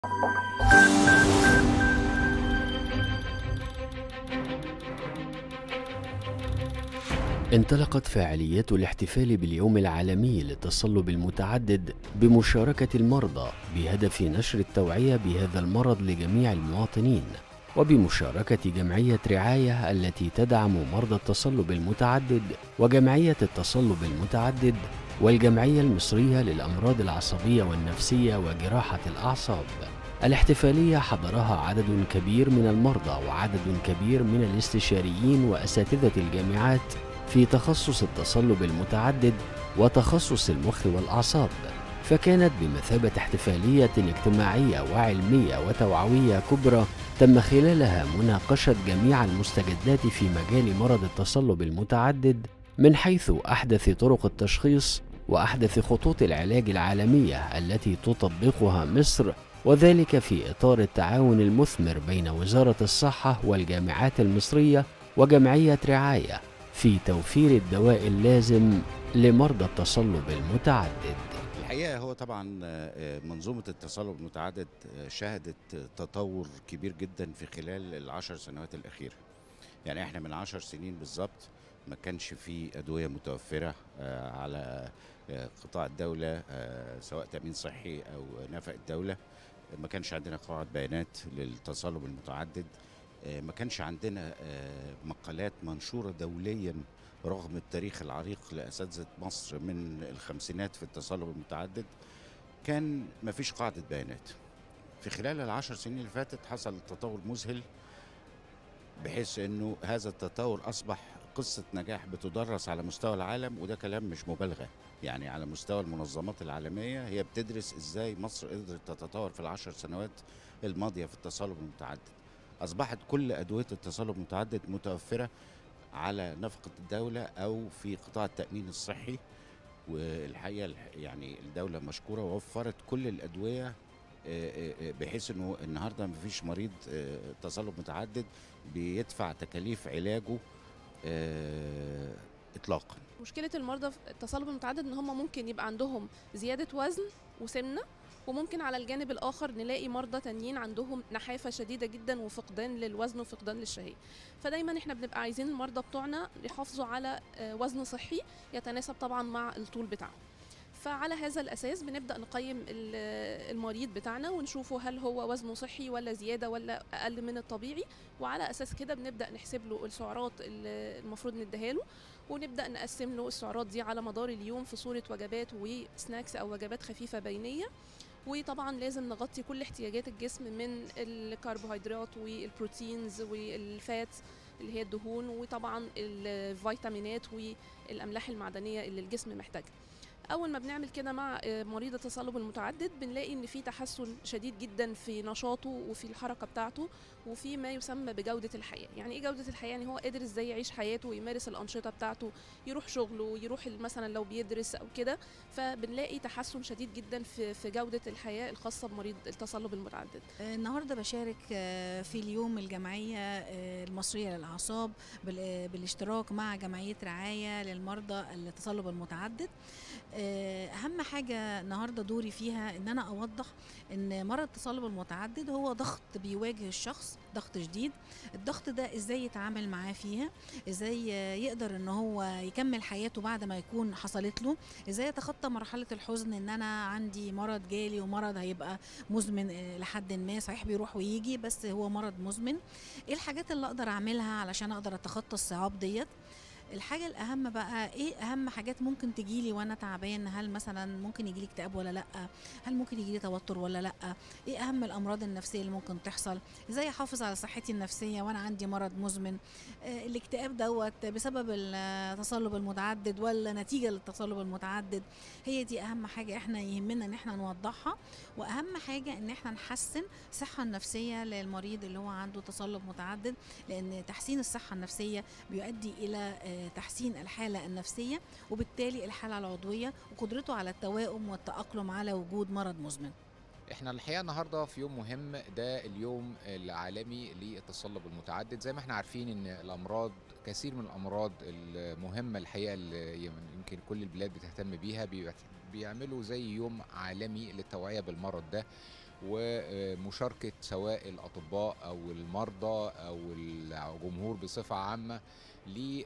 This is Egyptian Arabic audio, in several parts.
انطلقت فعاليات الاحتفال باليوم العالمي للتصلب المتعدد بمشاركة المرضى بهدف نشر التوعية بهذا المرض لجميع المواطنين وبمشاركة جمعية رعاية التي تدعم مرضى التصلب المتعدد وجمعية التصلب المتعدد والجمعية المصرية للأمراض العصبية والنفسية وجراحة الأعصاب. الاحتفالية حضرها عدد كبير من المرضى وعدد كبير من الاستشاريين وأساتذة الجامعات في تخصص التصلب المتعدد وتخصص المخ والأعصاب. فكانت بمثابة احتفالية اجتماعية وعلمية وتوعوية كبرى تم خلالها مناقشة جميع المستجدات في مجال مرض التصلب المتعدد من حيث أحدث طرق التشخيص وأحدث خطوط العلاج العالمية التي تطبقها مصر وذلك في إطار التعاون المثمر بين وزارة الصحة والجامعات المصرية وجمعية رعاية في توفير الدواء اللازم لمرضى التصلب المتعدد. الحقيقه هو طبعا منظومه التصلب المتعدد شهدت تطور كبير جدا في خلال العشر سنوات الاخيره يعني احنا من عشر سنين بالظبط ما كانش في ادويه متوفره على قطاع الدوله سواء تامين صحي او نفق الدوله ما كانش عندنا قواعد بيانات للتصلب المتعدد ما كانش عندنا مقالات منشوره دوليا رغم التاريخ العريق لاساتذه مصر من الخمسينات في التصلب المتعدد كان ما فيش قاعده بيانات في خلال العشر سنين اللي فاتت حصل تطور مذهل بحيث انه هذا التطور اصبح قصه نجاح بتدرس على مستوى العالم وده كلام مش مبالغه يعني على مستوى المنظمات العالميه هي بتدرس ازاي مصر قدرت تتطور في العشر سنوات الماضيه في التصلب المتعدد اصبحت كل ادويه التصلب المتعدد متوفره على نفقة الدولة أو في قطاع التأمين الصحي والحقيقة يعني الدولة مشكورة ووفرت كل الأدوية بحيث انه النهارده مفيش مريض تصلب متعدد بيدفع تكاليف علاجه اطلاقا مشكله المرضى في التصلب المتعدد ان هم ممكن يبقى عندهم زياده وزن وسمنه وممكن على الجانب الاخر نلاقي مرضى تانيين عندهم نحافه شديده جدا وفقدان للوزن وفقدان للشهيه فدايما احنا بنبقى عايزين المرضى بتوعنا يحافظوا على وزن صحي يتناسب طبعا مع الطول بتاعهم فعلى هذا الاساس بنبدا نقيم المريض بتاعنا ونشوفه هل هو وزنه صحي ولا زياده ولا اقل من الطبيعي وعلى اساس كده بنبدا نحسب له السعرات اللي المفروض نديها له ونبدا نقسم له السعرات دي على مدار اليوم في صوره وجبات وسناكس او وجبات خفيفه بينيه وطبعا لازم نغطي كل احتياجات الجسم من الكربوهيدرات والبروتينز والفات اللي هي الدهون وطبعا الفيتامينات والاملاح المعدنيه اللي الجسم محتاجها اول ما بنعمل كده مع مريض التصلب المتعدد بنلاقي ان في تحسن شديد جدا في نشاطه وفي الحركه بتاعته وفي ما يسمى بجوده الحياه يعني ايه جوده الحياه يعني هو قادر ازاي يعيش حياته ويمارس الانشطه بتاعته يروح شغله يروح مثلا لو بيدرس او كده فبنلاقي تحسن شديد جدا في في جوده الحياه الخاصه بمريض التصلب المتعدد النهارده بشارك في اليوم الجمعيه المصريه للاعصاب بالاشتراك مع جمعيه رعايه للمرضى التصلب المتعدد اهم حاجه النهارده دوري فيها ان انا اوضح ان مرض التصلب المتعدد هو ضغط بيواجه الشخص ضغط شديد الضغط ده ازاي يتعامل معاه فيها ازاي يقدر ان هو يكمل حياته بعد ما يكون حصلت له ازاي يتخطى مرحله الحزن ان انا عندي مرض جالي ومرض هيبقى مزمن لحد ما صحيح بيروح ويجي بس هو مرض مزمن ايه الحاجات اللي اقدر اعملها علشان اقدر اتخطى الصعاب ديت الحاجه الاهم بقى ايه اهم حاجات ممكن تجيلي وانا تعبان هل مثلا ممكن يجيلي اكتئاب ولا لا هل ممكن يجيلي توتر ولا لا ايه اهم الامراض النفسيه اللي ممكن تحصل ازاي احافظ على صحتي النفسيه وانا عندي مرض مزمن آه الاكتئاب دوت بسبب التصلب المتعدد ولا نتيجه للتصلب المتعدد هي دي اهم حاجه احنا يهمنا ان احنا نوضحها واهم حاجه ان احنا نحسن الصحه النفسيه للمريض اللي هو عنده تصلب متعدد لان تحسين الصحه النفسيه بيؤدي الى آه تحسين الحالة النفسية وبالتالي الحالة العضوية وقدرته على التوائم والتأقلم على وجود مرض مزمن احنا الحقيقه النهارده في يوم مهم ده اليوم العالمي للتصلب المتعدد زي ما احنا عارفين ان الامراض كثير من الامراض المهمه الحقيقه اللي يمكن كل البلاد بتهتم بيها بيعملوا زي يوم عالمي للتوعيه بالمرض ده ومشاركه سواء الاطباء او المرضى او الجمهور بصفه عامه ل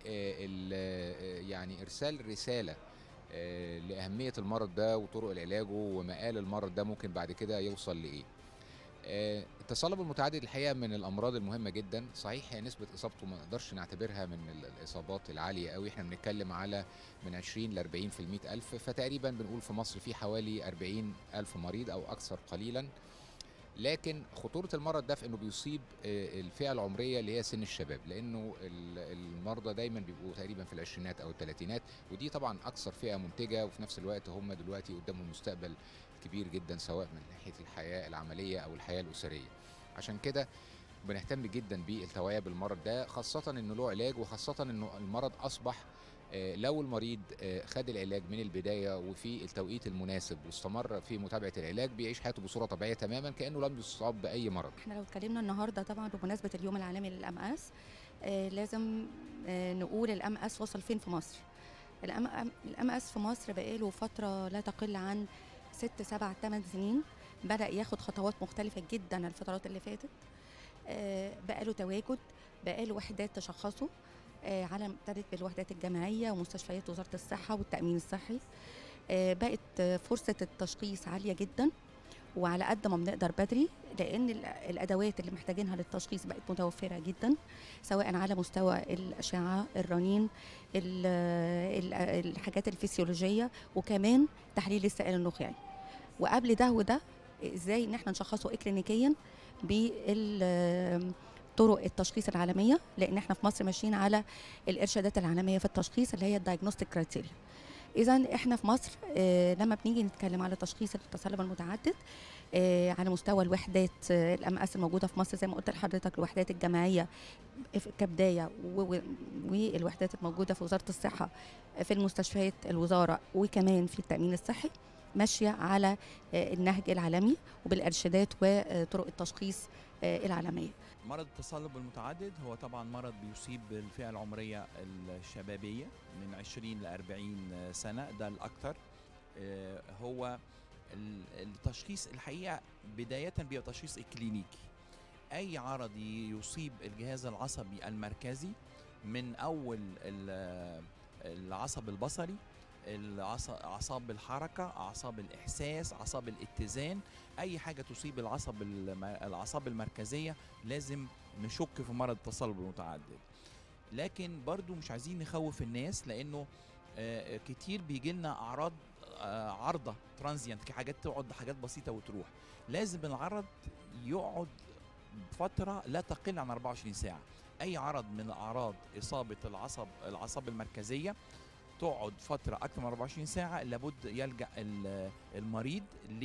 يعني ارسال رساله آه، لاهميه المرض ده وطرق العلاج ومآل المرض ده ممكن بعد كده يوصل لايه آه، التصلب المتعدد الحقيقه من الامراض المهمه جدا صحيح هي نسبه اصابته ما نقدرش نعتبرها من ال- الاصابات العاليه قوي احنا بنتكلم على من 20 ل 40 في المئة الف فتقريبا بنقول في مصر في حوالي 40 الف مريض او اكثر قليلا لكن خطوره المرض ده في انه بيصيب آه، الفئه العمريه اللي هي سن الشباب لانه ال- المرضى دايما بيبقوا تقريبا في العشرينات او الثلاثينات ودي طبعا اكثر فئه منتجه وفي نفس الوقت هم دلوقتي قدامهم مستقبل كبير جدا سواء من ناحيه الحياه العمليه او الحياه الاسريه عشان كده بنهتم جدا بالتوعيه بالمرض ده خاصه انه له علاج وخاصه انه المرض اصبح آه، لو المريض آه، خد العلاج من البدايه وفي التوقيت المناسب واستمر في متابعه العلاج بيعيش حياته بصوره طبيعيه تماما كانه لم يصاب باي مرض احنا لو اتكلمنا النهارده طبعا بمناسبه اليوم العالمي للام اس آه لازم آه نقول الام اس وصل فين في مصر الام الام اس في مصر بقاله فتره لا تقل عن ست سبع ثمان سنين بدا ياخد خطوات مختلفه جدا عن الفترات اللي فاتت آه بقاله تواجد بقاله وحدات تشخصه آه على ابتدت بالوحدات الجامعيه ومستشفيات وزاره الصحه والتامين الصحي آه بقت آه، فرصه التشخيص عاليه جدا وعلى قد ما بنقدر بدري لان ال- الادوات اللي محتاجينها للتشخيص بقت متوفره جدا سواء على مستوى الاشعه الرنين ال- ال- الحاجات الفسيولوجيه وكمان تحليل السائل النخاعي وقبل ده وده ازاي ان احنا نشخصه اكلينيكيا بال طرق التشخيص العالميه لان احنا في مصر ماشيين على الارشادات العالميه في التشخيص اللي هي الدايجنوستيك كرايتيريا اذا احنا في مصر آه، لما بنيجي نتكلم على تشخيص التصلب المتعدد آه، على مستوى الوحدات آه، الام اس الموجوده في مصر زي ما قلت لحضرتك الوحدات الجامعيه ف- كبدايه و- و- والوحدات الموجوده في وزاره الصحه آه، في المستشفيات الوزاره وكمان في التامين الصحي ماشيه على آه، النهج العالمي وبالارشادات وطرق التشخيص آه، العالميه مرض التصلب المتعدد هو طبعا مرض بيصيب الفئة العمرية الشبابية من 20 ل 40 سنة ده الأكثر آه، هو ال- التشخيص الحقيقة بداية بيبقى تشخيص إكلينيكي أي عرض يصيب الجهاز العصبي المركزي من أول ال- العصب البصري العص- اعصاب الحركه اعصاب الاحساس اعصاب الاتزان اي حاجه تصيب العصب الم- الاعصاب المركزيه لازم نشك في مرض التصلب المتعدد لكن برضو مش عايزين نخوف الناس لانه آه، كتير بيجي لنا اعراض آه، عارضه ترانزيانت حاجات تقعد حاجات بسيطه وتروح لازم العرض يقعد فتره لا تقل عن 24 ساعه اي عرض من اعراض اصابه العصب الاعصاب المركزيه تقعد فتره اكثر من 24 ساعه لابد يلجا ال- المريض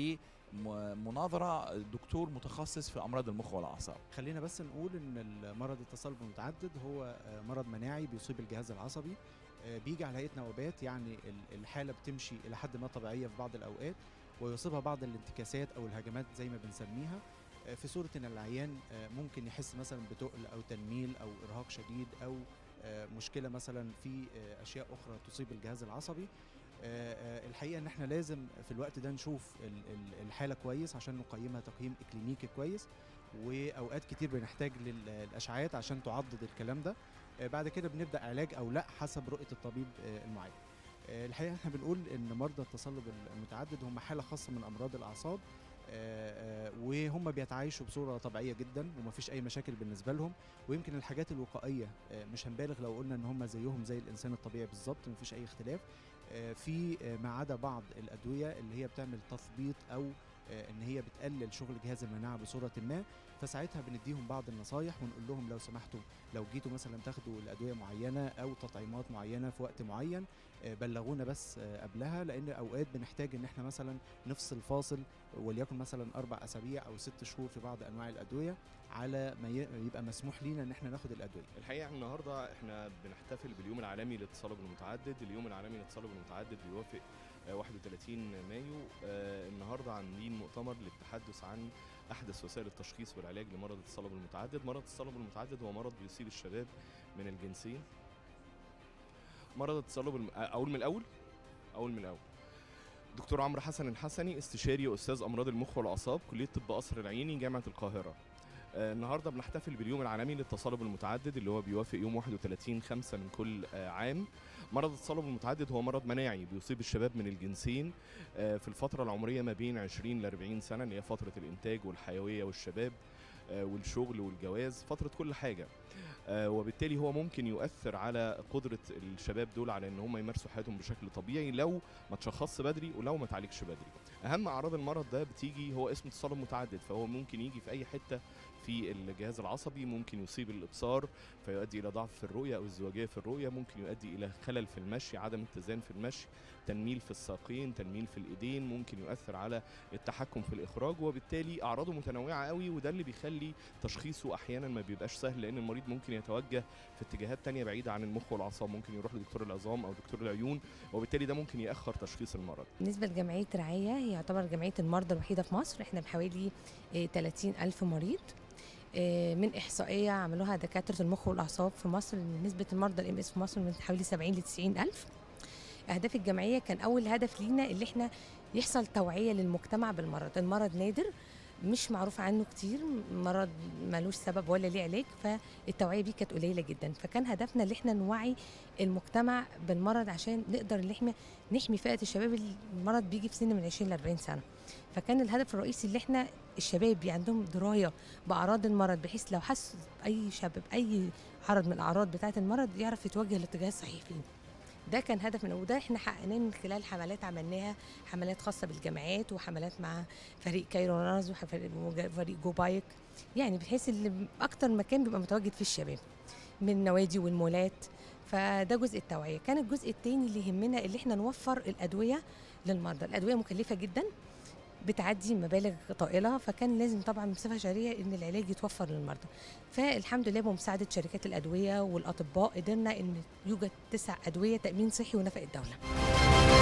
لمناظره دكتور متخصص في امراض المخ والاعصاب خلينا بس نقول ان مرض التصلب المتعدد هو آه، مرض مناعي بيصيب الجهاز العصبي آه، بيجي على هيئه نوبات يعني ال- الحاله بتمشي الى حد ما طبيعيه في بعض الاوقات ويصيبها بعض الانتكاسات او الهجمات زي ما بنسميها آه، في صوره ان العيان آه، ممكن يحس مثلا بتقل او تنميل او ارهاق شديد او آه، مشكله مثلا في آه، اشياء اخرى تصيب الجهاز العصبي آه، آه، الحقيقه ان احنا لازم في الوقت ده نشوف ال- ال- الحاله كويس عشان نقيمها تقييم اكلينيكي كويس واوقات كتير بنحتاج للاشعاعات عشان تعضد الكلام ده آه، بعد كده بنبدا علاج او لا حسب رؤيه الطبيب آه، المعالج آه، الحقيقه احنا بنقول ان مرضى التصلب المتعدد هم حاله خاصه من امراض الاعصاب آه، آه، وهم بيتعايشوا بصوره طبيعيه جدا ومفيش اي مشاكل بالنسبه لهم ويمكن الحاجات الوقائيه آه، مش هنبالغ لو قلنا ان هم زيهم زي الانسان الطبيعي بالظبط مفيش اي اختلاف آه، في آه، ما عدا بعض الادويه اللي هي بتعمل تثبيط او آه، ان هي بتقلل شغل جهاز المناعه بصوره ما فساعتها بنديهم بعض النصايح ونقول لهم لو سمحتوا لو جيتوا مثلا تاخدوا الادويه معينه او تطعيمات معينه في وقت معين آه، بلغونا بس آه، قبلها لان اوقات بنحتاج ان احنا مثلا نفصل فاصل وليكن مثلا اربع اسابيع او ست شهور في بعض انواع الادويه على ما ي- يبقى مسموح لينا ان احنا ناخد الادويه الحقيقه النهارده احنا بنحتفل باليوم العالمي للتصلب المتعدد اليوم العالمي للتصلب المتعدد بيوافق آه، 31 مايو آه، النهارده عاملين مؤتمر للتحدث عن احدث وسائل التشخيص والعلاج لمرض التصلب المتعدد مرض التصلب المتعدد هو مرض بيصيب الشباب من الجنسين مرض التصلب الم... آه، اقول من الاول اقول من الاول دكتور عمرو حسن الحسني استشاري واستاذ امراض المخ والاعصاب كليه طب قصر العيني جامعه القاهره آه، النهارده بنحتفل باليوم العالمي للتصلب المتعدد اللي هو بيوافق يوم 31 5 من كل آه، عام مرض التصلب المتعدد هو مرض مناعي بيصيب الشباب من الجنسين آه، في الفتره العمريه ما بين 20 ل 40 سنه اللي هي فتره الانتاج والحيويه والشباب آه، والشغل والجواز فتره كل حاجه آه، وبالتالي هو ممكن يؤثر على قدره الشباب دول على ان هم يمارسوا حياتهم بشكل طبيعي لو ما تشخصش بدري ولو ما تعالجش بدري اهم اعراض المرض ده بتيجي هو اسمه تصلب متعدد فهو ممكن يجي في اي حته في الجهاز العصبي ممكن يصيب الابصار فيؤدي الى ضعف في الرؤيه او ازدواجيه في الرؤيه ممكن يؤدي الى خلل في المشي عدم اتزان في المشي تنميل في الساقين تنميل في الايدين ممكن يؤثر على التحكم في الاخراج وبالتالي اعراضه متنوعه قوي وده اللي بيخلي تشخيصه احيانا ما بيبقاش سهل لان المريض ممكن يتوجه في اتجاهات تانية بعيده عن المخ والاعصاب ممكن يروح لدكتور العظام او دكتور العيون وبالتالي ده ممكن ياخر تشخيص المرض بالنسبة لجمعية رعاية هي يعتبر جمعية المرضى الوحيدة في مصر احنا بحوالي آه، 30 ألف مريض آه، من إحصائية عملوها دكاترة المخ والأعصاب في مصر إن نسبة المرضى الام اس في مصر من حوالي 70 ل 90 ألف أهداف الجمعية كان أول هدف لينا اللي احنا يحصل توعية للمجتمع بالمرض المرض نادر مش معروف عنه كتير مرض ملوش سبب ولا ليه علاج فالتوعية بيه كانت قليلة جدا فكان هدفنا اللي احنا نوعي المجتمع بالمرض عشان نقدر اللي احنا نحمي فئه الشباب اللي المرض بيجي في سن من 20 ل 40 سنه فكان الهدف الرئيسي اللي احنا الشباب يبقى عندهم درايه باعراض المرض بحيث لو حس اي شاب باي عرض من الاعراض بتاعه المرض يعرف يتوجه للاتجاه الصحيح فيه ده كان هدف من وده احنا حققناه من خلال حملات عملناها حملات خاصه بالجامعات وحملات مع فريق كايرو رانرز وفريق جو بايك يعني بحيث ان اكتر مكان بيبقى متواجد فيه الشباب من النوادي والمولات فده جزء التوعيه كان الجزء الثاني اللي يهمنا اللي احنا نوفر الادويه للمرضى الادويه مكلفه جدا بتعدي مبالغ طائله فكان لازم طبعا بصفه شهريه ان العلاج يتوفر للمرضى فالحمد لله بمساعده شركات الادويه والاطباء قدرنا ان يوجد تسع ادويه تامين صحي ونفق الدوله